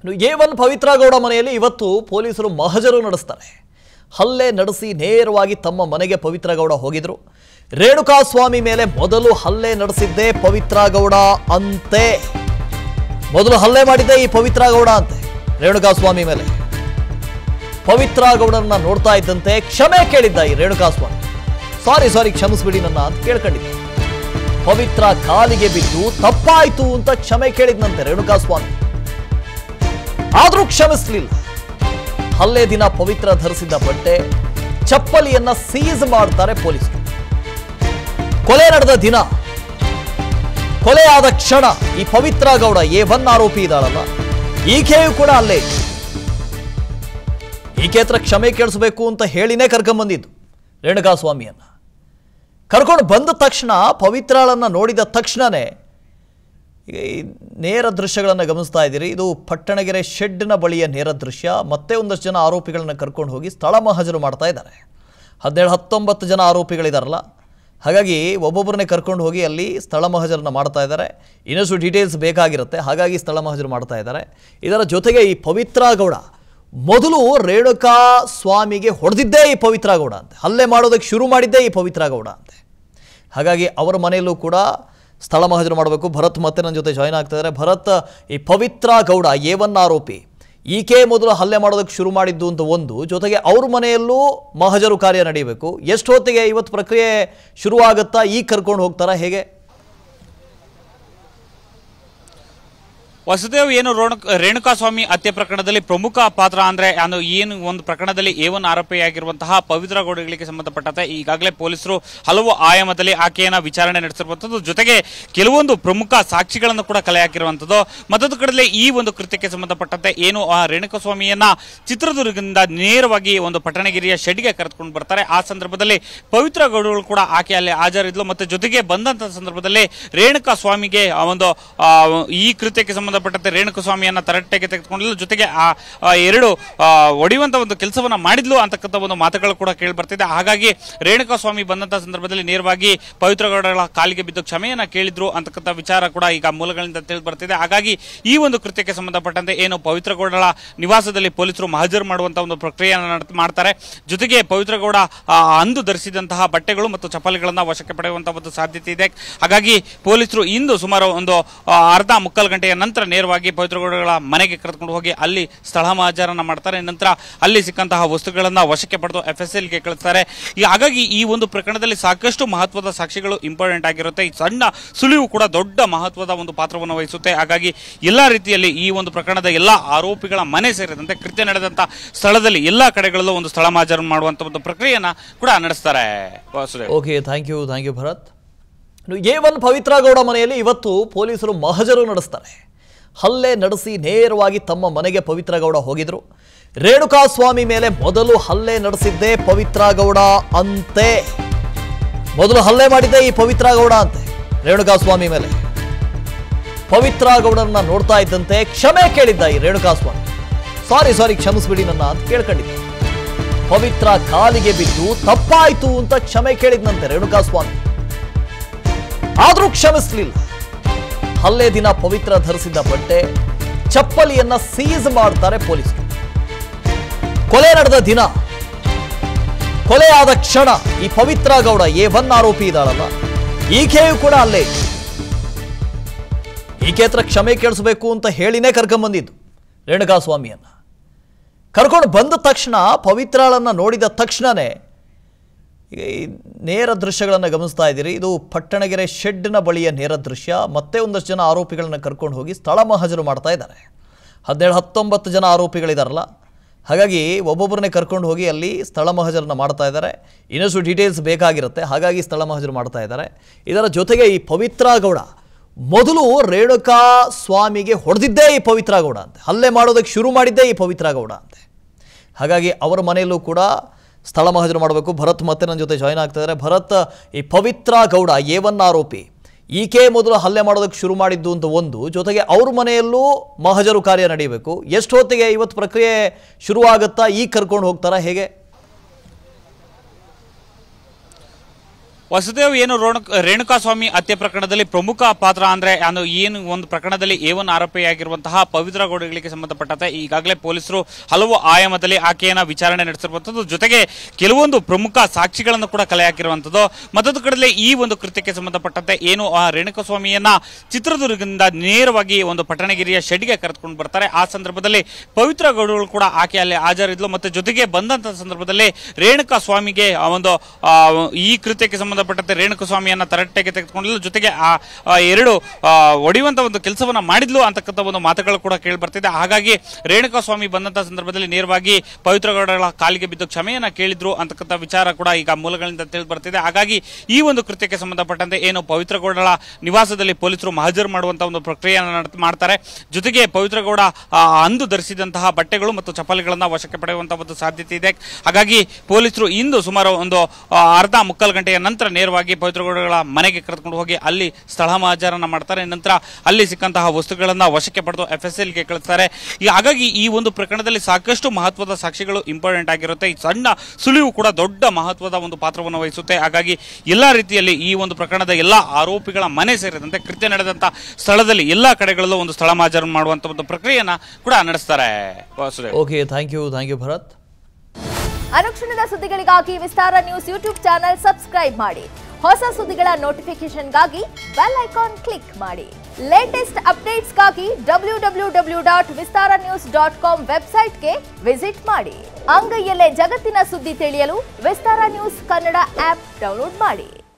ಇನ್ನು A one ಪವಿತ್ರ ಗೌಡ ಮನೆಯಲ್ಲಿ ಇವತ್ತು ಪೊಲೀಸರು ಮಹಜರು ನಡೆಸ್ತಾರೆ ಹಲ್ಲೆ ನಡೆಸಿ ನೇರವಾಗಿ ತಮ್ಮ ಮನೆಗೆ ಪವಿತ್ರ ಗೌಡ ಹೋಗಿದ್ರು ರೇಣುಕಾಸ್ವಾಮಿ ಮೇಲೆ ಮೊದಲು ಹಲ್ಲೆ ನಡೆಸಿದ್ದೇ ಪವಿತ್ರ ಗೌಡ ಅಂತೆ ಮೊದಲು ಹಲ್ಲೆ ಮಾಡಿದ್ದೇ ಈ ಪವಿತ್ರ ಗೌಡ ಅಂತೆ ರೇಣುಕಾಸ್ವಾಮಿ ಮೇಲೆ ಪವಿತ್ರ ಗೌಡರನ್ನ ನೋಡ್ತಾ ಇದ್ದಂತೆ ಕ್ಷಮೆ ಕೇಳಿದ್ದ ಈ ರೇಣುಕಾಸ್ವಾಮಿ ಸಾರಿ ಸಾರಿ ಕ್ಷಮಿಸ್ಬಿಡಿ ನನ್ನ ಅಂತ ಕೇಳ್ಕೊಂಡಿದ್ದ ಪವಿತ್ರ ಕಾಲಿಗೆ ಬಿದ್ದು ತಪ್ಪಾಯ್ತು ಅಂತ ಕ್ಷಮೆ ಕೇಳಿದ್ನಂತೆ ರೇಣುಕಾಸ್ವಾಮಿ ಆದ್ರೂ ಕ್ಷಮಿಸ್ಲಿಲ್ಲ ಹಲ್ಲೆ ದಿನ ಪವಿತ್ರ ಧರಿಸಿದ್ದ ಬಟ್ಟೆ ಚಪ್ಪಲಿಯನ್ನ ಸೀಸ್ ಮಾಡ್ತಾರೆ ಪೊಲೀಸರು ಕೊಲೆ ನಡೆದ ದಿನ ಕೊಲೆ ಆದ ಕ್ಷಣ ಈ ಪವಿತ್ರ ಗೌಡ ಎ ಒನ್ ಆರೋಪಿ ಇದ್ದಾಳಲ್ಲ ಈಕೆಯೂ ಕೂಡ ಅಲ್ಲೇ ಇತ್ತು. ಈಕೆ ಹತ್ರ ಕ್ಷಮೆ ಕೇಳಿಸ್ಬೇಕು ಅಂತ ಹೇಳಿನೇ ಕರ್ಕೊಂಬಂದಿದ್ದು ರೇಣುಕಾಸ್ವಾಮಿಯನ್ನ ಕರ್ಕೊಂಡು ಬಂದ ತಕ್ಷಣ ಪವಿತ್ರಾಳನ್ನ ನೋಡಿದ ತಕ್ಷಣನೇ ಈಗ ಈ ನೇರ ದೃಶ್ಯಗಳನ್ನು ಗಮನಿಸ್ತಾ ಇದ್ದೀರಿ ಇದು ಪಟ್ಟಣಗೆರೆ ಶೆಡ್ನ ಬಳಿಯ ನೇರ ದೃಶ್ಯ ಮತ್ತೆ ಒಂದಷ್ಟು ಜನ ಆರೋಪಿಗಳನ್ನ ಕರ್ಕೊಂಡು ಹೋಗಿ ಸ್ಥಳ ಮಹಾಜರು ಮಾಡ್ತಾ ಇದ್ದಾರೆ ಹದಿನೇಳು ಹತ್ತೊಂಬತ್ತು ಜನ ಆರೋಪಿಗಳಿದಾರಲ್ಲ ಹಾಗಾಗಿ ಒಬ್ಬೊಬ್ಬರನ್ನೇ ಕರ್ಕೊಂಡು ಹೋಗಿ ಅಲ್ಲಿ ಸ್ಥಳ ಮಹಾಜರನ್ನ ಮಾಡ್ತಾ ಇದ್ದಾರೆ ಇನ್ನಷ್ಟು ಡೀಟೇಲ್ಸ್ ಬೇಕಾಗಿರುತ್ತೆ ಹಾಗಾಗಿ ಸ್ಥಳ ಮಹಾಜರು ಮಾಡ್ತಾ ಇದ್ದಾರೆ ಇದರ ಜೊತೆಗೆ ಈ ಪವಿತ್ರ ಗೌಡ ಮೊದಲು ರೇಣುಕಾ ಸ್ವಾಮಿಗೆ ಹೊಡೆದಿದ್ದೇ ಈ ಪವಿತ್ರ ಗೌಡ ಅಂತೆ ಹಲ್ಲೆ ಮಾಡೋದಕ್ಕೆ ಶುರು ಮಾಡಿದ್ದೇ ಈ ಪವಿತ್ರ ಗೌಡ ಅಂತೆ ಹಾಗಾಗಿ ಅವರ ಮನೆಯಲ್ಲೂ ಕೂಡ ಸ್ಥಳ ಮಹಾಜರು ಮಾಡಬೇಕು ಭರತ್ ಮತ್ತೆ ನನ್ನ ಜೊತೆ ಜಾಯ್ನ್ ಆಗ್ತಾ ಇದ್ದಾರೆ ಭರತ್ ಈ ಪವಿತ್ರ ಗೌಡ ಎ ಒನ್ ಆರೋಪಿ ಈಕೆ ಮೊದಲು ಹಲ್ಲೆ ಮಾಡೋದಕ್ಕೆ ಶುರು ಮಾಡಿದ್ದು ಅಂತ ಒಂದು ಜೊತೆಗೆ ಅವ್ರ ಮನೆಯಲ್ಲೂ ಮಹಜರು ಕಾರ್ಯ ನಡೀಬೇಕು ಎಷ್ಟು ಹೊತ್ತಿಗೆ ಇವತ್ತು ಪ್ರಕ್ರಿಯೆ ಶುರುವಾಗುತ್ತಾ ಈಗ ಕರ್ಕೊಂಡು ಹೋಗ್ತಾರಾ ಹೇಗೆ ವಸುದೇವ್ ಏನು ರೋಣ- ರೇಣುಕಾಸ್ವಾಮಿ ಹತ್ಯೆ ಪ್ರಕರಣದಲ್ಲಿ ಪ್ರಮುಖ ಪಾತ್ರ ಅಂದ್ರೆ ano ಏನು ಒಂದು ಪ್ರಕರಣದಲ್ಲಿ ಎ ಒನ್ ಆರೋಪಿಯಾಗಿರುವಂತಹ ಪವಿತ್ರ ಗೌಡಗಳಿಗೆ ಸಂಬಂಧಪಟ್ಟಂತೆ ಈಗಾಗಲೇ ಪೊಲೀಸರು ಹಲವು ಆಯಾಮದಲ್ಲಿ ಆಕೆಯನ್ನ ವಿಚಾರಣೆ ನಡೆಸಿರುವಂತದ್ದು ಜೊತೆಗೆ ಕೆಲವೊಂದು ಪ್ರಮುಖ ಸಾಕ್ಷಿಗಳನ್ನು ಕೂಡ ಕಲೆ ಹಾಕಿರುವಂತದ್ದು ಮತ್ತೊಂದು ಕಡೆಯಲ್ಲಿ ಈ ಒಂದು ಕೃತ್ಯಕ್ಕೆ ಸಂಬಂಧಪಟ್ಟಂತೆ ಏನು ಆ ರೇಣುಕಾಸ್ವಾಮಿಯನ್ನ ಚಿತ್ರದುರ್ಗದಿಂದ ನೇರವಾಗಿ ಒಂದು ಪಟ್ಟಣಗಿರಿಯ ಶೆಡ್ಗೆ ಕರೆದುಕೊಂಡು ಬರ್ತಾರೆ ಆ ಸಂದರ್ಭದಲ್ಲಿ ಪವಿತ್ರ ಗೌಡಗಳು ಕೂಡ ಆಕೆ ಅಲ್ಲಿ ಹಾಜರಿದ್ಲು ಮತ್ತೆ ಜೊತೆಗೆ ಬಂದಂತ ಸಂದರ್ಭದಲ್ಲಿ ರೇಣುಕಾ ಸ್ವಾಮಿಗೆ ಆ ಒಂದು ಆ, ಈ ಕೃತ್ಯಕ್ಕೆ ಸಂಬಂಧಪಟ್ಟಂತೆ ರೇಣುಕಾ ಸ್ವಾಮಿಯನ್ನ ತರಟೆಗೆ ತೆಗೆದುಕೊಂಡಿದ್ಲು ಜೊತೆಗೆ ಆ ಆ ಎರಡು ಆ, ಹೊಡೆಯುವಂತ ಒಂದು ಕೆಲಸವನ್ನ ಮಾಡಿದ್ಲು ಅಂತಕ್ಕಂಥ ಒಂದು ಮಾತುಗಳು ಕೂಡ ಕೇಳಿ ಬರ್ತಿದೆ ಹಾಗಾಗಿ ರೇಣುಕಾ ಸ್ವಾಮಿ ಬಂದಂತ ಸಂದರ್ಭದಲ್ಲಿ ನೇರವಾಗಿ ಪವಿತ್ರ ಗೌಡಗಳ ಕಾಲಿಗೆ ಬಿದ್ದು ಕ್ಷಮೆಯನ್ನ ಕೇಳಿದ್ರು ಅಂತಕ್ಕಂಥ ವಿಚಾರ ಕೂಡ ಈಗ ಮೂಲಗಳಿಂದ ತಿಳಿದು ಬರ್ತಿದೆ ಹಾಗಾಗಿ ಈ ಒಂದು ಕೃತ್ಯಕ್ಕೆ ಸಂಬಂಧಪಟ್ಟಂತೆ ಏನು ಪವಿತ್ರ ಗೌಡರ ನಿವಾಸದಲ್ಲಿ ಪೊಲೀಸರು ಮಹಜರು ಮಾಡುವಂತ ಒಂದು ಪ್ರಕ್ರಿಯೆಯನ್ನು ನಡ್- ಮಾಡ್ತಾರೆ ಜೊತೆಗೆ ಪವಿತ್ರ ಗೌಡ ಆ, ಅಂದು ಧರಿಸಿದಂತಹ ಬಟ್ಟೆಗಳು ಮತ್ತು ಚಪ್ಪಲಿಗಳನ್ನ ವಶಕ್ಕೆ ಪಡೆಯುವಂತಹ ಒಂದು ಸಾಧ್ಯತೆ ಇದೆ ಹಾಗಾಗಿ ಪೊಲೀಸರು ಇಂದು ಸುಮಾರು ಒಂದು ಆ, ಅರ್ಧ ಮುಕ್ಕಾಲು ಗಂಟೆಯ ನಂತರ ನೇರವಾಗಿ ಪವಿತ್ರ ಗೌಡಗಳ ಮನೆಗೆ ಕರೆದುಕೊಂಡು ಹೋಗಿ ಅಲ್ಲಿ ಸ್ಥಳ ಮಹಜರನ್ನ ಮಾಡ್ತಾರೆ ನಂತರ ಅಲ್ಲಿ ಸಿಕ್ಕಂತಹ ವಸ್ತುಗಳನ್ನ ವಶಕ್ಕೆ ಪಡೆದು ಎಫ್ ಎಸ್ ಎಲ್ಗೆ ಕಳಿಸ್ತಾರೆ ಈ ಹಾಗಾಗಿ ಈ ಒಂದು ಪ್ರಕರಣದಲ್ಲಿ ಸಾಕಷ್ಟು ಮಹತ್ವದ ಸಾಕ್ಷಿಗಳು ಇಂಪಾರ್ಟೆಂಟ್ ಆಗಿರುತ್ತೆ ಈ ಸಣ್ಣ ಸುಳಿವು ಕೂಡ ದೊಡ್ಡ ಮಹತ್ವದ ಒಂದು ಪಾತ್ರವನ್ನು ವಹಿಸುತ್ತೆ ಹಾಗಾಗಿ ಎಲ್ಲಾ ರೀತಿಯಲ್ಲಿ ಈ ಒಂದು ಪ್ರಕರಣದ ಎಲ್ಲಾ ಆರೋಪಿಗಳ ಮನೆ ಸೇರಿದಂತೆ ಕೃತ್ಯ ನಡೆದಂತ ಸ್ಥಳದಲ್ಲಿ ಎಲ್ಲಾ ಕಡೆಗಳಲ್ಲೂ ಒಂದು ಸ್ಥಳ ಮಹಾಜರು ಮಾಡುವಂತ ಒಂದು ಪ್ರಕ್ರಿಯೆಯನ್ನ ಕೂಡ ನಡೆಸ್ತಾರೆ Vasudev okay thank you thank you Bharat ಇನ್ನು ಎ ಒನ್ ಪವಿತ್ರ ಗೌಡ ಮನೆಯಲ್ಲಿ ಇವತ್ತು ಪೊಲೀಸರು ಮಹಜರು ನಡೆಸ್ತಾರೆ ಹಲ್ಲೆ ನಡೆಸಿ ನೇರವಾಗಿ ತಮ್ಮ ಮನೆಗೆ ಪವಿತ್ರ ಗೌಡ ಹೋಗಿದ್ರು ರೇಣುಕಾಸ್ವಾಮಿ ಮೇಲೆ ಮೊದಲು ಹಲ್ಲೆ ನಡೆಸಿದ್ದೇ ಪವಿತ್ರ ಗೌಡ ಅಂತೆ ಮೊದಲು ಹಲ್ಲೆ ಮಾಡಿದ್ದೇ ಈ ಪವಿತ್ರ ಗೌಡ ಅಂತೆ ರೇಣುಕಾಸ್ವಾಮಿ ಮೇಲೆ ಪವಿತ್ರ ಗೌಡರನ್ನ ನೋಡ್ತಾ ಇದ್ದಂತೆ ಕ್ಷಮೆ ಕೇಳಿದ್ದ ಈ ರೇಣುಕಾಸ್ವಾಮಿ ಸಾರಿ ಸಾರಿ ಕ್ಷಮಿಸ್ಬಿಡಿ ನನ್ನ ಅಂತ ಕೇಳ್ಕೊಂಡಿದ್ದ ಪವಿತ್ರ ಕಾಲಿಗೆ ಬಿದ್ದು ತಪ್ಪಾಯ್ತು ಅಂತ ಕ್ಷಮೆ ಕೇಳಿದ್ನಂತೆ ರೇಣುಕಾಸ್ವಾಮಿ ಆದ್ರೂ ಕ್ಷಮಿಸ್ಲಿಲ್ಲ ಹಲ್ಲೆ ದಿನ ಪವಿತ್ರ ಧರಿಸಿದ್ದ ಬಟ್ಟೆ ಚಪ್ಪಲಿಯನ್ನ ಸೀಸ್ ಮಾಡ್ತಾರೆ ಪೊಲೀಸರು ಕೊಲೆ ನಡೆದ ದಿನ ಕೊಲೆ ಆದ ಕ್ಷಣ ಈ ಪವಿತ್ರ ಗೌಡ ಎ ಒನ್ ಆರೋಪಿ ಇದ್ದಾಳಲ್ಲ ಈಕೆಯೂ ಕೂಡ ಅಲ್ಲೇ ಇತ್ತು. ಈಕೆ ಹತ್ರ ಕ್ಷಮೆ ಕೇಳಿಸ್ಬೇಕು ಅಂತ ಹೇಳಿನೇ ಕರ್ಕೊಂಬಂದಿದ್ದು ರೇಣುಕಾಸ್ವಾಮಿಯನ್ನ ಕರ್ಕೊಂಡು ಬಂದ ತಕ್ಷಣ ಪವಿತ್ರಾಳನ್ನ ನೋಡಿದ ತಕ್ಷಣನೇ ಈಗ ಈ ನೇರ ದೃಶ್ಯಗಳನ್ನು ಗಮನಿಸ್ತಾ ಇದ್ದೀರಿ ಇದು ಪಟ್ಟಣಗೆರೆ ಶೆಡ್ನ ಬಳಿಯ ನೇರ ದೃಶ್ಯ ಮತ್ತೆ ಒಂದಷ್ಟು ಜನ ಆರೋಪಿಗಳನ್ನ ಕರ್ಕೊಂಡು ಹೋಗಿ ಸ್ಥಳ ಮಹಾಜರು ಮಾಡ್ತಾ ಇದ್ದಾರೆ ಹದಿನೇಳು ಹತ್ತೊಂಬತ್ತು ಜನ ಆರೋಪಿಗಳಿದಾರಲ್ಲ ಹಾಗಾಗಿ ಒಬ್ಬೊಬ್ಬರನ್ನೇ ಕರ್ಕೊಂಡು ಹೋಗಿ ಅಲ್ಲಿ ಸ್ಥಳ ಮಹಾಜರನ್ನ ಮಾಡ್ತಾ ಇದ್ದಾರೆ ಇನ್ನಷ್ಟು ಡೀಟೇಲ್ಸ್ ಬೇಕಾಗಿರುತ್ತೆ ಹಾಗಾಗಿ ಸ್ಥಳ ಮಹಾಜರು ಮಾಡ್ತಾ ಇದ್ದಾರೆ ಇದರ ಜೊತೆಗೆ ಈ ಪವಿತ್ರ ಗೌಡ ಮೊದಲು ರೇಣುಕಾ ಸ್ವಾಮಿಗೆ ಹೊಡೆದಿದ್ದೇ ಈ ಪವಿತ್ರ ಗೌಡ ಅಂತೆ ಹಲ್ಲೆ ಮಾಡೋದಕ್ಕೆ ಶುರು ಮಾಡಿದ್ದೇ ಈ ಪವಿತ್ರ ಗೌಡ ಅಂತೆ ಹಾಗಾಗಿ ಅವರ ಮನೆಯಲ್ಲೂ ಕೂಡ ಸ್ಥಳ ಮಹಾಜರು ಮಾಡಬೇಕು ಭರತ್ ಮತ್ತೆ ನನ್ನ ಜೊತೆ ಜಾಯ್ನ್ ಆಗ್ತಾ ಇದ್ದಾರೆ ಭರತ್ ಈ ಪವಿತ್ರ ಗೌಡ ಎ ಒನ್ ಆರೋಪಿ ಈಕೆ ಮೊದಲು ಹಲ್ಲೆ ಮಾಡೋದಕ್ಕೆ ಶುರು ಮಾಡಿದ್ದು ಅಂತ ಒಂದು ಜೊತೆಗೆ ಅವ್ರ ಮನೆಯಲ್ಲೂ ಮಹಜರು ಕಾರ್ಯ ನಡೀಬೇಕು ಎಷ್ಟು ಹೊತ್ತಿಗೆ ಇವತ್ತು ಪ್ರಕ್ರಿಯೆ ಶುರುವಾಗುತ್ತಾ ಈಗ ಕರ್ಕೊಂಡು ಹೋಗ್ತಾರಾ ಹೇಗೆ ವಸುದೇವ್ ಏನು ರೋಣ- ರೇಣುಕಾಸ್ವಾಮಿ ಹತ್ಯೆ ಪ್ರಕರಣದಲ್ಲಿ ಪ್ರಮುಖ ಪಾತ್ರ ಅಂದ್ರೆ ಅಂದ್ರೆ ಏನು ಒಂದು ಪ್ರಕರಣದಲ್ಲಿ ಎ ಒನ್ ಆರೋಪಿಯಾಗಿರುವಂತಹ ಪವಿತ್ರ ಗೌಡಗಳಿಗೆ ಸಂಬಂಧಪಟ್ಟಂತೆ ಈಗಾಗಲೇ ಪೊಲೀಸರು ಹಲವು ಆಯಾಮದಲ್ಲಿ ಆಕೆಯನ್ನ ವಿಚಾರಣೆ ನಡೆಸಿರುವಂತದ್ದು ಜೊತೆಗೆ ಕೆಲವೊಂದು ಪ್ರಮುಖ ಸಾಕ್ಷಿಗಳನ್ನು ಕೂಡ ಕಲೆ ಹಾಕಿರುವಂತದ್ದು ಮತ್ತೊಂದು ಕಡೆಯಲ್ಲಿ ಈ ಒಂದು ಕೃತ್ಯಕ್ಕೆ ಸಂಬಂಧಪಟ್ಟಂತೆ ಏನು ಆ ರೇಣುಕಾಸ್ವಾಮಿಯನ್ನ ಚಿತ್ರದುರ್ಗದಿಂದ ನೇರವಾಗಿ ಒಂದು ಪಟ್ಟಣಗಿರಿಯ ಶೆಡ್ಗೆ ಕರೆದುಕೊಂಡು ಬರ್ತಾರೆ ಆ ಸಂದರ್ಭದಲ್ಲಿ ಪವಿತ್ರ ಗೌಡಗಳು ಕೂಡ ಆಕೆ ಅಲ್ಲಿ ಹಾಜರಿದ್ಲು ಮತ್ತೆ ಜೊತೆಗೆ ಬಂದಂತ ಸಂದರ್ಭದಲ್ಲಿ ರೇಣುಕಾ ಸ್ವಾಮಿಗೆ ಆ ಒಂದು ಆ, ಈ ಕೃತ್ಯಕ್ಕೆ ಸಂಬಂಧಪಟ್ಟಂತೆ ರೇಣುಕಾ ಸ್ವಾಮಿಯನ್ನ ತರಟ್ಟೆಗೆ ತೆಗೆದುಕೊಂಡಿಲ್ಲ ಜೊತೆಗೆ ಆ ಆ ಎರಡು ಆ, ಹೊಡೆಯುವಂತ ಒಂದು ಕೆಲಸವನ್ನ ಮಾಡಿದ್ಲು ಅಂತಕ್ಕಂಥ ಒಂದು ಮಾತುಗಳು ಕೂಡ ಕೇಳಿ ಬರ್ತಿದೆ ಹಾಗಾಗಿ ರೇಣುಕಾ ಸ್ವಾಮಿ ಬಂದಂತ ಸಂದರ್ಭದಲ್ಲಿ ನೇರವಾಗಿ ಪವಿತ್ರ ಗೌಡಗಳ ಕಾಲಿಗೆ ಬಿದ್ದು ಕ್ಷಮೆಯನ್ನ ಕೇಳಿದ್ರು ಅಂತಕ್ಕಂಥ ವಿಚಾರ ಕೂಡ ಈಗ ಮೂಲಗಳಿಂದ ತಿಳಿದು ಬರ್ತಿದೆ ಹಾಗಾಗಿ ಈ ಒಂದು ಕೃತ್ಯಕ್ಕೆ ಸಂಬಂಧಪಟ್ಟಂತೆ ಏನು ಪವಿತ್ರ ಗೌಡಳ ನಿವಾಸದಲ್ಲಿ ಪೊಲೀಸರು ಮಹಜರು ಮಾಡುವಂತ ಒಂದು ಪ್ರಕ್ರಿಯೆಯನ್ನು ನಡ್- ಮಾಡ್ತಾರೆ ಜೊತೆಗೆ ಪವಿತ್ರ ಗೌಡ ಆ, ಅಂದು ಧರಿಸಿದಂತಹ ಬಟ್ಟೆಗಳು ಮತ್ತು ಚಪ್ಪಲಿಗಳನ್ನ ವಶಕ್ಕೆ ಪಡೆಯುವಂತಹ ಒಂದು ಸಾಧ್ಯತೆ ಇದೆ ಹಾಗಾಗಿ ಪೊಲೀಸರು ಇಂದು ಸುಮಾರು ಒಂದು ಆ, ಅರ್ಧ ಮುಕ್ಕಾಲು ಗಂಟೆಯ ನಂತರ ನೇರವಾಗಿ ಪವಿತ್ರ ಗೌಡಗಳ ಮನೆಗೆ ಕರೆದುಕೊಂಡು ಹೋಗಿ ಅಲ್ಲಿ ಸ್ಥಳ ಮಹಜರನ್ನ ಮಾಡ್ತಾರೆ ನಂತರ ಅಲ್ಲಿ ಸಿಕ್ಕಂತಹ ವಸ್ತುಗಳನ್ನ ವಶಕ್ಕೆ ಪಡೆದು ಎಫ್ ಎಸ್ ಎಲ್ಗೆ ಕಳಿಸ್ತಾರೆ ಈ ಹಾಗಾಗಿ ಈ ಒಂದು ಪ್ರಕರಣದಲ್ಲಿ ಸಾಕಷ್ಟು ಮಹತ್ವದ ಸಾಕ್ಷಿಗಳು ಇಂಪಾರ್ಟೆಂಟ್ ಆಗಿರುತ್ತೆ ಈ ಸಣ್ಣ ಸುಳಿವು ಕೂಡ ದೊಡ್ಡ ಮಹತ್ವದ ಒಂದು ಪಾತ್ರವನ್ನು ವಹಿಸುತ್ತೆ ಹಾಗಾಗಿ ಎಲ್ಲಾ ರೀತಿಯಲ್ಲಿ ಈ ಒಂದು ಪ್ರಕರಣದ ಎಲ್ಲಾ ಆರೋಪಿಗಳ ಮನೆ ಸೇರಿದಂತೆ ಕೃತ್ಯ ನಡೆದಂತ ಸ್ಥಳದಲ್ಲಿ ಎಲ್ಲಾ ಕಡೆಗಳಲ್ಲೂ ಒಂದು ಸ್ಥಳ ಮಹಾಜರು ಮಾಡುವಂತ ಒಂದು ಪ್ರಕ್ರಿಯೆಯನ್ನ ಕೂಡ ನಡೆಸ್ತಾರೆ Vasudev okay thank you thank you Bharat ಅನುಕ್ಷಣದ ಸುದ್ದಿಗಳಿಗಾಗಿ Vistara news YouTube channel subscribe ಮಾಡಿ ಹೊಸ ಸುದ್ದಿಗಳ ನೋಟಿಫಿಕೇಶನ್ಗಾಗಿ ಬೆಲ್ ಐಕಾನ್ ಕ್ಲಿಕ್ ಮಾಡಿ ಲೇಟೆಸ್ಟ್ ಅಪ್ಡೇಟ್ಸ್ಗಾಗಿ W W W dot Vistara news dot com ವೆಬ್ಸೈಟ್ಗೆ ವಿಸಿಟ್ ಮಾಡಿ ಅಂಗೈಯಲ್ಲೇ ಜಗತ್ತಿನ ಸುದ್ದಿ ತಿಳಿಯಲು Vistara news Kannada app download ಮಾಡಿ